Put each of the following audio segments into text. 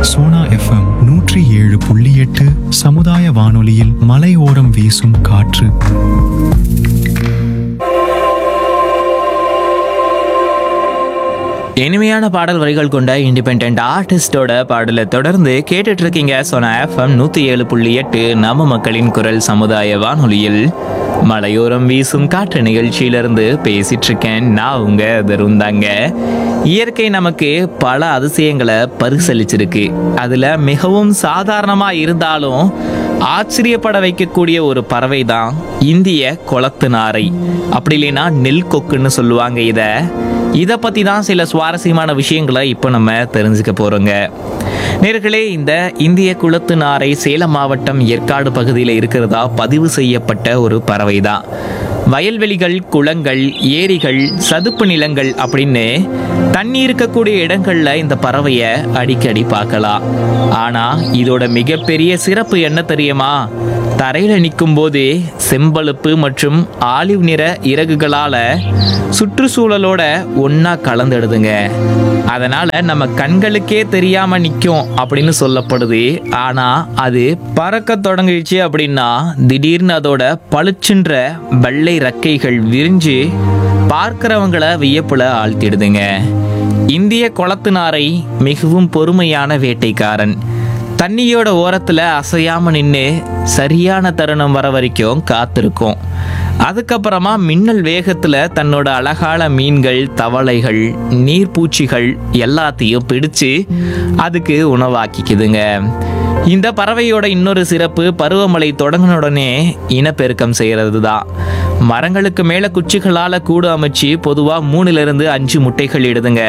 Sona FM நூற்றி ஏழு புள்ளி எட்டு சமுதாய வானொலியில் மலையோரம் வீசும் காற்று இனிமையான பாடல் வரிகள் கொண்ட இண்டிபெண்ட் ஆர்டிஸ்டோட பாடலை தொடர்ந்து கேட்டுட்டு இருக்கீங்க சொன்ன எஃப்எம் நூத்தி ஏழு புள்ளி எட்டு நம்ம மக்களின் குரல் சமுதாய வானொலியில் மலையோரம் வீசும் காற்று நிகழ்ச்சியிலிருந்து பேசிட்டு இருக்கேன் நான் உங்க தருந்தாங்க இயற்கை நமக்கு பல அதிசயங்களை பரிசளிச்சிருக்கு அதுல மிகவும் சாதாரணமா இருந்தாலும் ஆச்சரியப்பட வைக்கக்கூடிய ஒரு பறவை தான் இந்திய குளத்து நாரை அப்படி இல்லைன்னா நெல் கொக்குன்னு சொல்லுவாங்க இதை இதை பற்றி தான் சில சுவாரஸ்யமான விஷயங்களை இப்போ நம்ம தெரிஞ்சுக்க போகிறோங்க நேர்களே இந்த இந்திய குளத்து நாரை சேலம் மாவட்டம் ஏற்காடு பகுதியில் இருக்கிறதா பதிவு செய்யப்பட்ட ஒரு பறவை தான் வயல்வெளிகள் குளங்கள் ஏரிகள் சதுப்பு நிலங்கள் அப்படின்னு தண்ணி இருக்கக்கூடிய இடங்கள்ல இந்த பறவையை அடிக்கடி பார்க்கலாம் ஆனா இதோட மிகப்பெரிய சிறப்பு என்ன தெரியுமா தரையில நிற்கும் போது செம்பழுப்பு மற்றும் ஆலிவ் நிற இறகுகளால சுற்றுச்சூழலோட ஒண்ணா கலந்துடுதுங்க அதனால நம்ம கண்களுக்கே தெரியாம நிற்கும் அப்படின்னு சொல்லப்படுது ஆனா அது பறக்க தொடங்கிடுச்சு அப்படின்னா திடீர்னு அதோட பளிச்சுன்ற வெள்ளை ரக்கைகள் விரிஞ்சு பார்க்கிறவங்கள வியப்புல ஆழ்த்திடுதுங்க இந்திய குளத்து நாரை மிகவும் பொறுமையான வேட்டைக்காரன் தண்ணியோட ஓரத்துல அசையாம நின்று சரியான தருணம் வர வரைக்கும் காத்திருக்கும் அதுக்கப்புறமா மின்னல் வேகத்துல தன்னோட அழகான மீன்கள் தவளைகள் நீர்ப்பூச்சிகள் எல்லாத்தையும் பிடிச்சு அதுக்கு உணவாக்கிக்குதுங்க இந்த பறவையோட இன்னொரு சிறப்பு பருவமழை தொடங்கின உடனே இனப்பெருக்கம் செய்யறது தான் மரங்களுக்கு மேல குச்சிகளால கூடு அமைச்சு பொதுவா மூணுல இருந்து அஞ்சு முட்டைகள் இடுதுங்க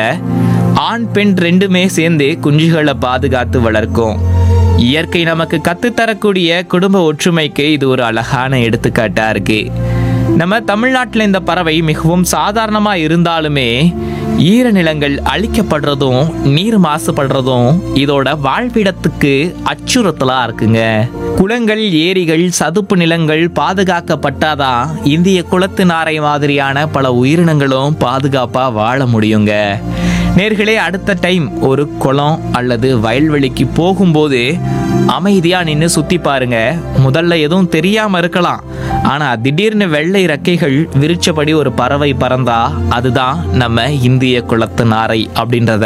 ஆண் பெண் ரெண்டுமே சேர்ந்து குஞ்சுகளை பாதுகாத்து வளர்க்கும் இயற்கை நமக்கு கத்துத்தரக்கூடிய குடும்ப ஒற்றுமைக்கு இது ஒரு அழகான எடுத்துக்காட்டா இருக்கு நம்ம தமிழ்நாட்டில் இந்த பறவை மிகவும் சாதாரணமா இருந்தாலுமே ஈரநிலங்கள் அழிக்கப்படுறதும் நீர் மாசுபடுறதும் இதோட வாழ்விடத்துக்கு அச்சுறுத்தலா இருக்குங்க குளங்கள் ஏரிகள் சதுப்பு நிலங்கள் பாதுகாக்கப்பட்டாதான் இந்திய குளத்து நாரை மாதிரியான பல உயிரினங்களும் பாதுகாப்பா வாழ முடியுங்க நேர்களே அடுத்த டைம் ஒரு குளம் அல்லது வயல்வெளிக்கு போகும்போது அமைதியா நின்று சுத்தி பாருங்க முதல்ல எதுவும் தெரியாம இருக்கலாம் ஆனா திடீர்னு வெள்ளை ரெக்கைகள் விரிச்சபடி ஒரு பறவை பறந்தா அதுதான் நம்ம இந்திய குளத்து நாரை அப்படின்றத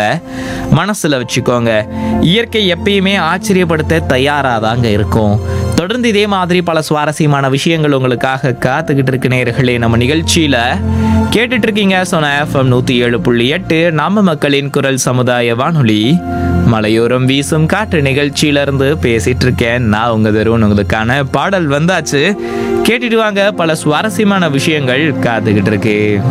மனசுல வச்சுக்கோங்க இயற்கை எப்பயுமே ஆச்சரியப்படுத்த தயாராதாங்க இருக்கும் தொடர்ந்து இதே மாதிரி பல சுவாரஸ்யமான விஷயங்கள் உங்களுக்காக காத்துக்கிட்டு இருக்கு நேர்களே நம்ம நிகழ்ச்சியில கேட்டுட்டு இருக்கீங்க சொன்ன எஃப்எம் நூத்தி ஏழு புள்ளி எட்டு நம்ம மக்களின் குரல் சமுதாய வானொலி மலையோரம் வீசும் காற்று நிகழ்ச்சியில இருந்து பேசிட்டு இருக்கேன் நான் உங்க தருண் உங்களுக்கான பாடல் வந்தாச்சு கேட்டுட்டு வாங்க பல சுவாரஸ்யமான விஷயங்கள் காத்துக்கிட்டு இருக்கு